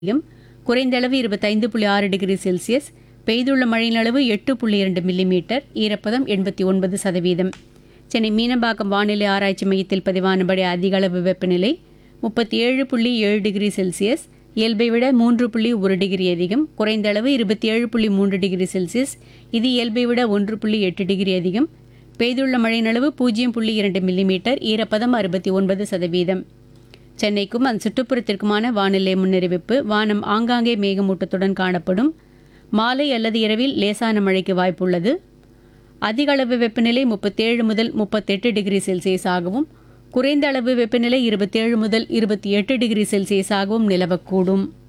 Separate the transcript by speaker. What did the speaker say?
Speaker 1: அதிகம் குறைந்த அளவு இருபத்தைந்து புள்ளி ஆறு டிகிரி செல்சியஸ் பெய்துள்ள மழையின் அளவு எட்டு புள்ளி இரண்டு மில்லிமீட்டர் ஈரப்பதம் எண்பத்தி ஒன்பது சதவீதம் சென்னை மீனம்பாக்கம் வானிலை ஆராய்ச்சி மையத்தில் பதிவானபடி அதிக அளவு வெப்பநிலை முப்பத்தி ஏழு புள்ளி ஏழு டிகிரி செல்சியஸ் இயல்பை விட மூன்று புள்ளி ஒரு டிகிரி அதிகம் குறைந்த அளவு இருபத்தி ஏழு புள்ளி மூன்று டிகிரி செல்சியஸ் இது இயல்பை விட ஒன்று புள்ளி எட்டு டிகிரி அதிகம் பெய்துள்ள மழையின் அளவு பூஜ்ஜியம் புள்ளி இரண்டு மில்லிமீட்டர் ஈரப்பதம் அறுபத்தி ஒன்பது சதவீதம் சென்னைக்கும் அதன் சுற்றுப்புறத்திற்குமான வானிலை முன்னறிவிப்பு வானம் ஆங்காங்கே மேகமூட்டத்துடன் காணப்படும் மாலை அல்லது இரவில் லேசான மழைக்கு வாய்ப்புள்ளது அதிக அளவு வெப்பநிலை முப்பத்தேழு முதல் முப்பத்தெட்டு டிகிரி செல்சியஸ் ஆகவும் குறைந்த அளவு வெப்பநிலை இருபத்தேழு முதல் இருபத்தி எட்டு டிகிரி செல்சியஸ் ஆகவும் நிலவக்கூடும்